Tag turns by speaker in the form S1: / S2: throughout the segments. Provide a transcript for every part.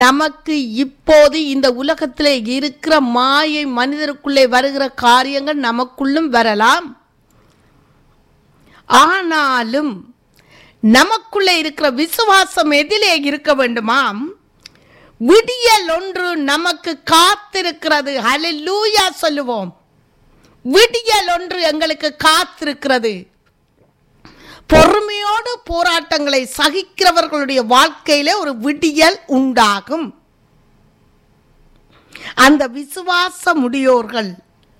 S1: நமக்கு இப்போது இந்த உலகத்திலே இருக்கிற மாயை மனிதருக்குள்ளே வருகிற காரியங்கள் நமக்குள்ளும் வரலாம் ஆனாலும் நமக்குள்ளே இருக்கிற விசுவாசம் எதிலே இருக்க வேண்டுமாம் விடியல் ஒன்று நமக்கு காத்திருக்கிறது ஹalleluya சொல்லுவோம் விடியல் ஒன்று எங்களுக்கு காத்திருக்கிறது பொறுமையோடு போராட்டங்களை சகிக்கிறவர்களுடைய வாழ்க்கையில ஒரு விடியல் உண்டாகும் அந்த விசுவாச முடியோர்கள்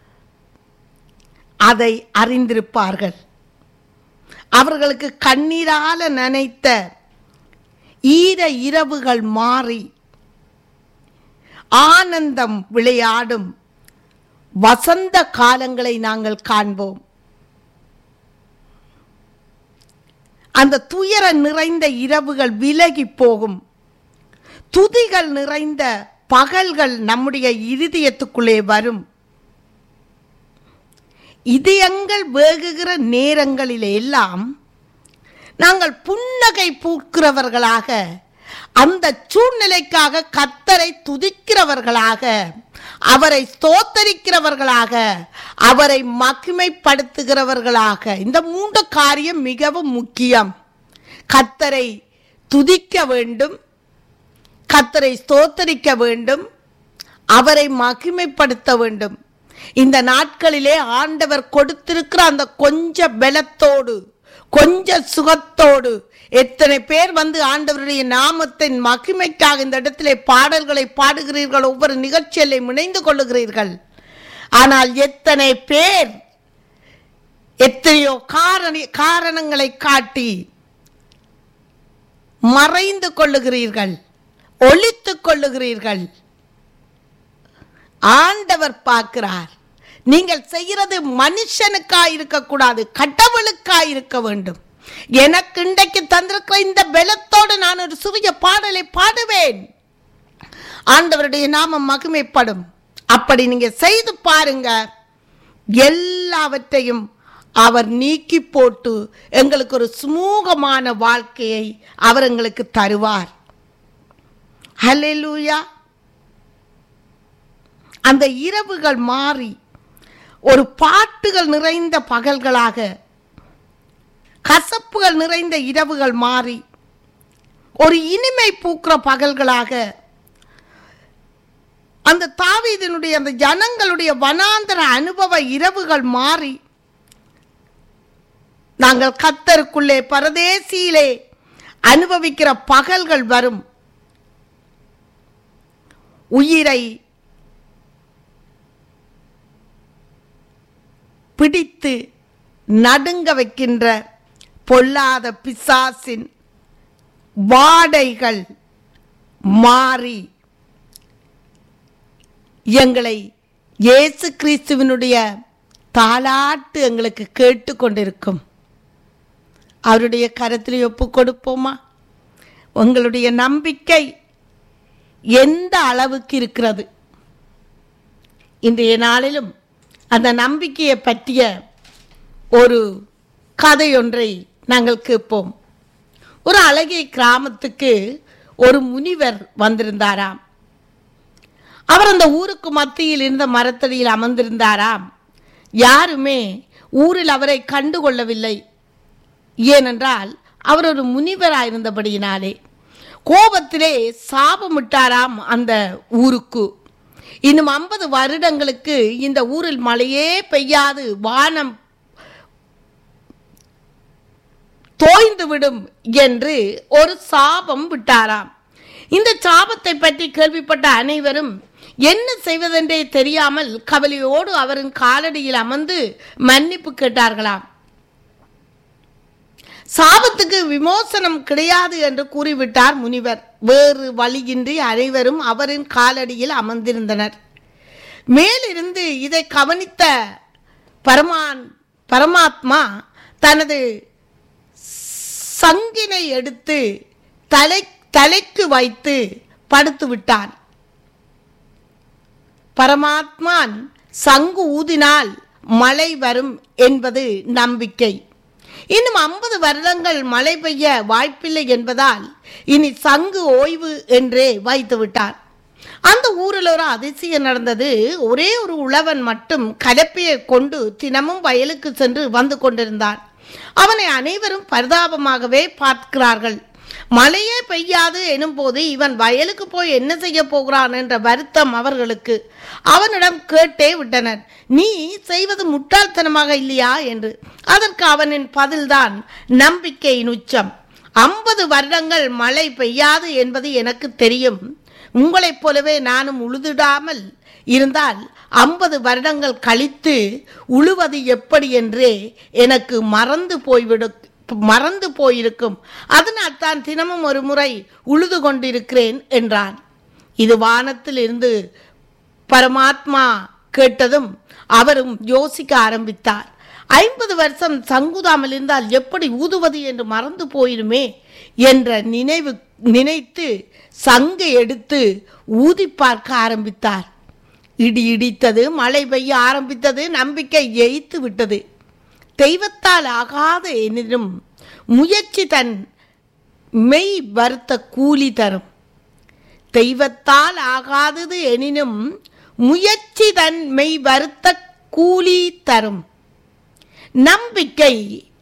S1: அதை அறிந்திருப்பார்கள் அவர்களுக்கு கண்ணீரால நனைத்த ஈர இரவுகள் மாறி ஆனந்தம் விளையாடும் வசந்த காலங்களை நாங்கள் காண்போம் அந்த துயர நிறைந்த இரவுகள் விலகி போகும் துதிகள் நிறைந்த பகல்கள் நம்முடைய இருதயத்துக்குள்ளே வரும் இதயங்கள் வேகுகிற நேரங்களில் எல்லாம் நாங்கள் புன்னகை பூக்கிறவர்களாக அந்த சூழ்நிலைக்காக கத்தரை துதிக்கிறவர்களாக அவரை ஸ்தோத்தரிக்கிறவர்களாக அவரை மகிமைப்படுத்துகிறவர்களாக இந்த மூன்று காரியம் மிகவும் முக்கியம் கத்தரை துதிக்க வேண்டும் கத்தரை ஸ்தோத்தரிக்க வேண்டும் அவரை மகிமைப்படுத்த வேண்டும் இந்த நாட்களிலே ஆண்டவர் கொடுத்திருக்கிற அந்த கொஞ்ச பலத்தோடு கொஞ்ச சுகத்தோடு எத்தனை பேர் வந்து ஆண்டவருடைய நாமத்தின் மகிமைக்காக இந்த இடத்திலே பாடல்களை பாடுகிறீர்கள் ஒவ்வொரு நிகழ்ச்சியிலே இணைந்து கொள்ளுகிறீர்கள் ஆனால் எத்தனை பேர் எத்தனையோ காரண காரணங்களை காட்டி மறைந்து கொள்ளுகிறீர்கள் ஒழித்துக் கொள்ளுகிறீர்கள் ஆண்டவர் பார்க்கிறார் நீங்கள் செய்கிறது மனுஷனுக்காய் இருக்கக்கூடாது கடவுளுக்காய் இருக்க வேண்டும் எனக்கு இன்றைக்கு தந்திருக்கிற இந்த பலத்தோடு நான் ஒரு சிறிய பாடலை பாடுவேன் ஆண்டவருடைய நாமம் மகிமைப்படும் அப்படி நீங்க செய்து பாருங்க எல்லாவற்றையும் அவர் நீக்கி போட்டு எங்களுக்கு ஒரு சுமூகமான வாழ்க்கையை அவர் எங்களுக்கு தருவார் ஹalleluya அந்த இரவுகள் மாறி ஒரு பாட்டுகள் நிறைந்த பகல்களாக கசப்புகள் நிறைந்த இரவுகள் மாறி ஒரு இனிமை பூக்கிற பகல்களாக அந்த தாவீதினுடைய அந்த ஜனங்களுடைய வனாந்தர அனுபவ இரவுகள் மாறி நாங்கள் கத்தருக்குள்ளே பரதேசியிலே அனுபவிக்கிற பகல்கள் வரும் உயிரை பிடித்து நடுங்க வைக்கின்ற பொல்லாத பிசாசின் வாடைகள் மாறி எங்களை இயேசு கிறிஸ்துவினுடைய தாலாட்டு எங்களுக்கு கேட்டுக்கொண்டிருக்கும் அவருடைய கரத்தில் ஒப்பு கொடுப்போமா உங்களுடைய நம்பிக்கை எந்த அளவுக்கு இருக்கிறது இன்றைய நாளிலும் அந்த நம்பிக்கையை பற்றிய ஒரு கதையொன்றை நாங்கள் கேட்போம் ஒரு அழகிய கிராமத்துக்கு ஒரு முனிவர் வந்திருந்தாராம் அவர் அந்த ஊருக்கு மத்தியில் இருந்த மரத்தடியில் அமர்ந்திருந்தாராம் யாருமே ஊரில் அவரை கண்டுகொள்ளவில்லை ஏனென்றால் அவர் ஒரு முனிவராயிருந்தபடியினாலே கோபத்திலே சாபமிட்டாராம் அந்த ஊருக்கு இன்னும் ஐம்பது வருடங்களுக்கு இந்த ஊரில் மழையே பெய்யாது வானம் தோய்ந்து விடும் என்று ஒரு சாபம் விட்டாராம் இந்த சாபத்தை பற்றி கேள்விப்பட்ட அனைவரும் என்ன செய்வதென்றே தெரியாமல் கவலையோடு அவரின் காலடியில் அமர்ந்து மன்னிப்பு கேட்டார்களாம் சாபத்துக்கு விமோசனம் கிடையாது என்று கூறிவிட்டார் முனிவர் வேறு வழியின்றி அனைவரும் அவரின் காலடியில் அமர்ந்திருந்தனர் மேலிருந்து இதை கவனித்த பரமான் பரமாத்மா தனது சங்கினை எடுத்து தலை தலைக்கு வைத்து படுத்து விட்டான் பரமாத்மான் சங்கு ஊதினால் மழை வரும் என்பது நம்பிக்கை இன்னும் ஐம்பது வருடங்கள் மழை பெய்ய வாய்ப்பில்லை என்பதால் இனி சங்கு ஓய்வு என்றே வைத்து விட்டார் அந்த ஊரில் ஒரு அதிசயம் நடந்தது ஒரே ஒரு உழவன் மட்டும் கலப்பையை கொண்டு தினமும் வயலுக்கு சென்று வந்து கொண்டிருந்தான் அவனை அனைவரும் பரிதாபமாகவே பார்க்கிறார்கள் மழையே பெய்யாது எனும் போது இவன் வயலுக்கு போய் என்ன செய்ய போகிறான் என்ற வருத்தம் அவர்களுக்கு அவனிடம் கேட்டே விட்டனர் நீ செய்வது முட்டாள்தனமாக இல்லையா என்று அதற்கு அவனின் பதில்தான் நம்பிக்கையின் உச்சம் ஐம்பது வருடங்கள் மழை பெய்யாது என்பது எனக்கு தெரியும் உங்களைப் போலவே நானும் உழுதிடாமல் இருந்தால் ஐம்பது வருடங்கள் கழித்து உழுவது எப்படி என்றே எனக்கு மறந்து போய்விடு மறந்து போயிருக்கும் அதனால் தான் தினமும் ஒரு முறை உழுது கொண்டிருக்கிறேன் என்றான் இது வானத்தில் இருந்து பரமாத்மா கேட்டதும் அவரும் யோசிக்க ஆரம்பித்தார் ஐம்பது வருஷம் சங்குதாமல் இருந்தால் எப்படி ஊதுவது என்று மறந்து போயிருமே என்ற நினைவு நினைத்து சங்கை எடுத்து ஊதி பார்க்க ஆரம்பித்தார் இடி இடித்தது மழை பெய்ய ஆரம்பித்தது நம்பிக்கை எய்த்து விட்டது தெய்வத்தால் ஆகாத எனினும் முயற்சி தன் மெய் வருத்த கூலி தரும் தெய்வத்தால் ஆகாதது எனினும் முயற்சி தன் மெய் வருத்த கூலி தரும் நம்பிக்கை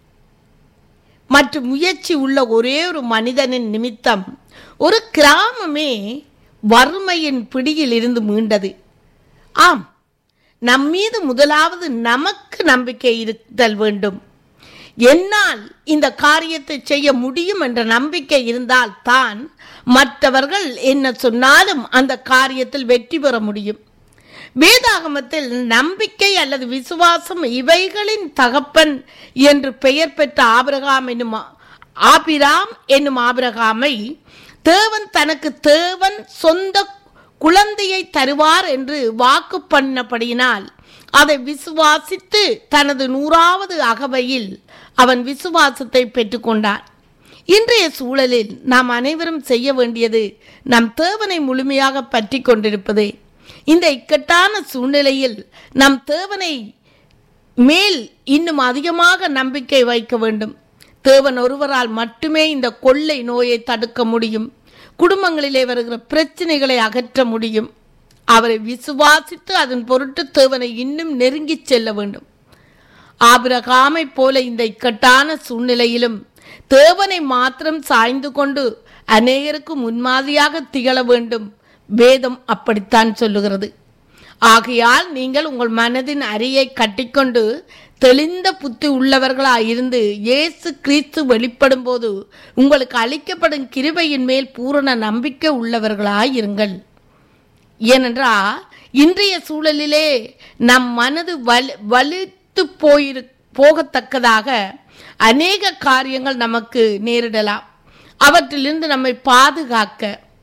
S1: மற்றும் முயற்சி உள்ள ஒரே ஒரு மனிதனின் நிமித்தம் ஒரு கிராமமே வறுமையின் பிடியில் இருந்து மீண்டது ஆம் நம் மீது முதலாவது நமக்கு நம்பிக்கை இருத்தல் வேண்டும் என்னால் இந்த காரியத்தை செய்ய முடியும் என்ற நம்பிக்கை இருந்தால் தான் மற்றவர்கள் என்ன சொன்னாலும் அந்த காரியத்தில் வெற்றி பெற முடியும் வேதாகமத்தில் நம்பிக்கை அல்லது விசுவாசம் இவைகளின் தகப்பன் என்று பெயர் பெற்ற ஆபிரகாம் என்னும் ஆபிராம் என்னும் ஆபிரகாமை தேவன் தனக்கு தேவன் சொந்த குழந்தையை தருவார் என்று வாக்கு பண்ணபடியினால் அதை விசுவாசித்து தனது நூறாவது அகவையில் அவன் விசுவாசத்தை பெற்றுக்கொண்டான் இன்றைய சூழலில் நாம் அனைவரும் செய்ய வேண்டியது நம் தேவனை முழுமையாக பற்றி கொண்டிருப்பதே இந்த இக்கட்டான சூழ்நிலையில் நம் தேவனை மேல் இன்னும் அதிகமாக நம்பிக்கை வைக்க வேண்டும் தேவன் ஒருவரால் மட்டுமே இந்த கொள்ளை நோயை தடுக்க முடியும் குடும்பங்களிலே வருகிற பிரச்சனைகளை அகற்ற முடியும் அவரை விசுவாசித்து அதன் பொருட்டு தேவனை இன்னும் நெருங்கிச் செல்ல வேண்டும் ஆபிரகாமை போல இந்த இக்கட்டான சூழ்நிலையிலும் தேவனை மாத்திரம் சாய்ந்து கொண்டு அநேகருக்கு முன்மாதிரியாக திகழ வேண்டும் வேதம் அப்படித்தான் சொல்லுகிறது ஆகையால் நீங்கள் உங்கள் மனதின் அரியை கட்டிக்கொண்டு தெளிந்த புத்தி உள்ளவர்களாய் இருந்து இயேசு கிறிஸ்து வெளிப்படும் போது உங்களுக்கு அளிக்கப்படும் கிருபையின் மேல் பூரண நம்பிக்கை உள்ளவர்களாய் இருங்கள் ஏனென்றால் இன்றைய சூழலிலே நம் மனது வலு வலுத்து போயிரு போகத்தக்கதாக அநேக காரியங்கள் நமக்கு நேரிடலாம் அவற்றிலிருந்து நம்மை பாதுகாக்க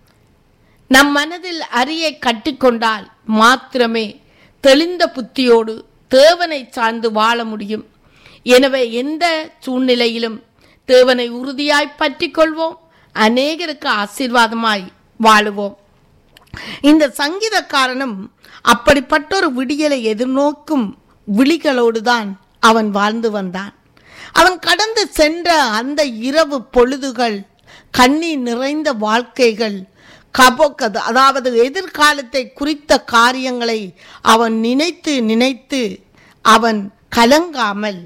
S1: நம் மனதில் அரியை கட்டிக்கொண்டால் மாத்திரமே தெளிந்த புத்தியோடு தேவனை சார்ந்து வாழ முடியும் எனவே எந்த சூழ்நிலையிலும் தேவனை உறுதியாய் பற்றி கொள்வோம் அநேகருக்கு ஆசீர்வாதமாய் வாழுவோம் இந்த சங்கீதக்காரனும் அப்படிப்பட்ட ஒரு விடியலை எதிர்நோக்கும் விழிகளோடு தான் அவன் வாழ்ந்து வந்தான் அவன் கடந்து சென்ற அந்த இரவு பொழுதுகள் கண்ணீர் நிறைந்த வாழ்க்கைகள் கபோக்கது அதாவது எதிர்காலத்தை குறித்த காரியங்களை அவன் நினைத்து நினைத்து அவன் கலங்காமல்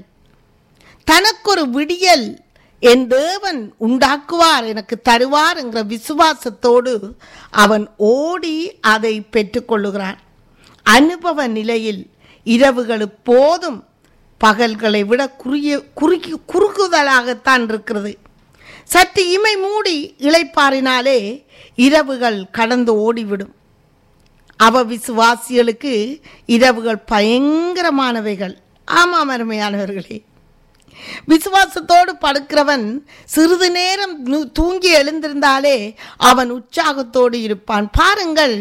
S1: தனக்கொரு விடியல் என் தேவன் உண்டாக்குவார் எனக்கு தருவார் என்கிற விசுவாசத்தோடு அவன் ஓடி அதை பெற்றுக்கொள்ளுகிறான் அனுபவ நிலையில் இரவுகள் போதும் பகல்களை விட குறுகிய குறுகி குறுகுதலாகத்தான் இருக்கிறது சற்று இமை மூடி இளைப்பாறினாலே இரவுகள் கடந்து ஓடிவிடும் அவ விசுவாசிகளுக்கு இரவுகள் பயங்கரமானவைகள் ஆமாம் அருமையானவர்களே விசுவாசத்தோடு படுக்கிறவன் சிறிது நேரம் நு- தூங்கி எழுந்திருந்தாலே அவன் உற்சாகத்தோடு இருப்பான் பாருங்கள்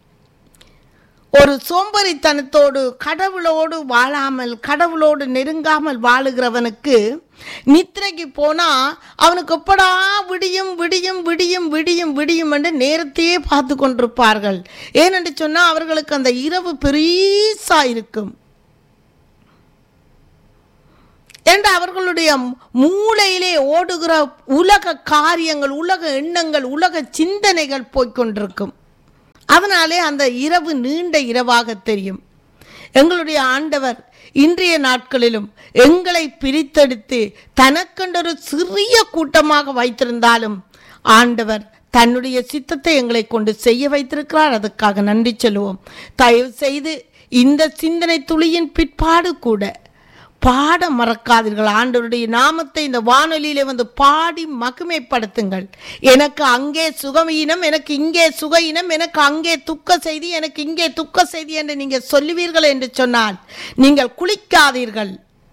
S1: ஒரு சோம்பரித்தனத்தோடு கடவுளோடு வாழாமல் கடவுளோடு நெருங்காமல் வாழுகிறவனுக்கு நித்திரைக்கு போனா அவனுக்கு எப்படா விடியும் விடியும் விடியும் விடியும் விடியும் என்று நேரத்தையே பார்த்து கொண்டிருப்பார்கள் ஏனென்று சொன்னால் அவர்களுக்கு அந்த இரவு பெரிசா இருக்கும் என்று அவர்களுடைய மூளையிலே ஓடுகிற உலக காரியங்கள் உலக எண்ணங்கள் உலக சிந்தனைகள் போய்க்கொண்டிருக்கும் அதனாலே அந்த இரவு நீண்ட இரவாக தெரியும் எங்களுடைய ஆண்டவர் இன்றைய நாட்களிலும் எங்களை பிரித்தெடுத்து தனக்கென்றொரு சிறிய கூட்டமாக வைத்திருந்தாலும் ஆண்டவர் தன்னுடைய சித்தத்தை எங்களை கொண்டு செய்ய வைத்திருக்கிறார் அதுக்காக நன்றி சொல்லுவோம் தயவு செய்து இந்த சிந்தனை துளியின் பிற்பாடு கூட பாட மறக்காதீர்கள் ஆண்டவருடைய நாமத்தை இந்த வானொலியிலே வந்து பாடி மகிமைப்படுத்துங்கள் எனக்கு அங்கே சுகமீனம் எனக்கு இங்கே சுகையினம் எனக்கு அங்கே துக்க செய்தி எனக்கு இங்கே துக்க செய்தி என்று நீங்கள் சொல்லுவீர்கள் என்று சொன்னால் நீங்கள் குளிக்காதீர்கள்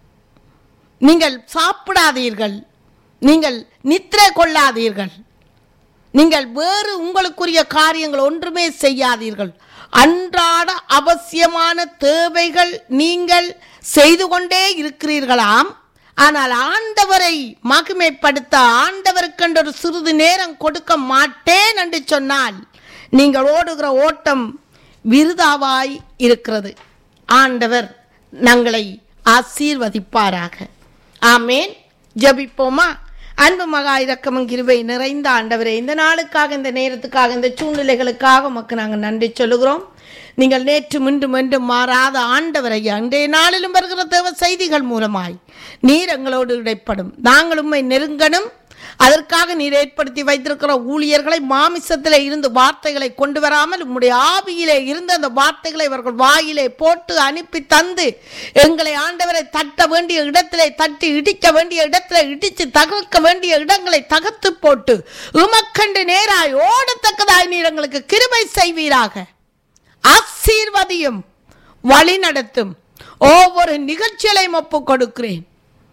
S1: நீங்கள் சாப்பிடாதீர்கள் நீங்கள் நித்திரை கொள்ளாதீர்கள் நீங்கள் வேறு உங்களுக்குரிய காரியங்கள் ஒன்றுமே செய்யாதீர்கள் அன்றாட அவசியமான தேவைகள் நீங்கள் செய்து கொண்டே இருக்கிறீர்களாம் ஆனால் ஆண்டவரை மகிமைப்படுத்த ஆண்டவருக்கென்று ஒரு சிறிது நேரம் கொடுக்க மாட்டேன் என்று சொன்னால் நீங்கள் ஓடுகிற ஓட்டம் விருதாவாய் இருக்கிறது ஆண்டவர் நங்களை ஆசீர்வதிப்பாராக ஆமேன் ஜபிப்போமா அன்பு மகா இரக்கமும் கிருபை நிறைந்த ஆண்டவரே இந்த நாளுக்காக இந்த நேரத்துக்காக இந்த சூழ்நிலைகளுக்காக உமக்கு நாங்கள் நன்றி சொல்லுகிறோம் நீங்கள் நேற்று மீண்டும் மீண்டும் மாறாத ஆண்டவரை அன்றைய நாளிலும் வருகிற தேவ செய்திகள் மூலமாய் நீர் எங்களோடு இடைப்படும் நாங்கள் உண்மை நெருங்கணும் அதற்காக நீர் ஏற்படுத்தி வைத்திருக்கிற ஊழியர்களை மாமிசத்திலே இருந்து வார்த்தைகளை கொண்டு வராமல் உம்முடைய ஆவியிலே இருந்து அந்த வார்த்தைகளை இவர்கள் வாயிலே போட்டு அனுப்பி தந்து எங்களை ஆண்டவரை தட்ட வேண்டிய இடத்திலே தட்டி இடிக்க வேண்டிய இடத்திலே இடித்து தகர்க்க வேண்டிய இடங்களை தகர்த்து போட்டு உமக்கண்டு நேராய் ஓடத்தக்கதாய் நீர் எங்களுக்கு கிருபை செய்வீராக ஆசீர்வதியும் வழி நடத்தும் ஒவ்வொரு நிகழ்ச்சிகளையும் ஒப்புக் கொடுக்கிறேன்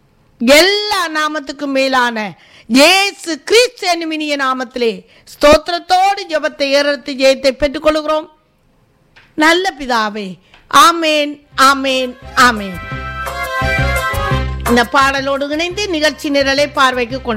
S1: எல்லா நாமத்துக்கும் மேலான இயேசு கிறிஸ்து என்னும் இனிய நாமத்திலே ஸ்தோத்திரத்தோடு ஜெபத்தை ஏறெடுத்து ஜெயத்தை பெற்றுக்கொள்கிறோம் நல்ல பிதாவே ஆமேன் ஆமேன் ஆமேன் இந்த பாடலோடு இணைந்து நிகழ்ச்சி நிரலை பார்வைக்கு கொண்டு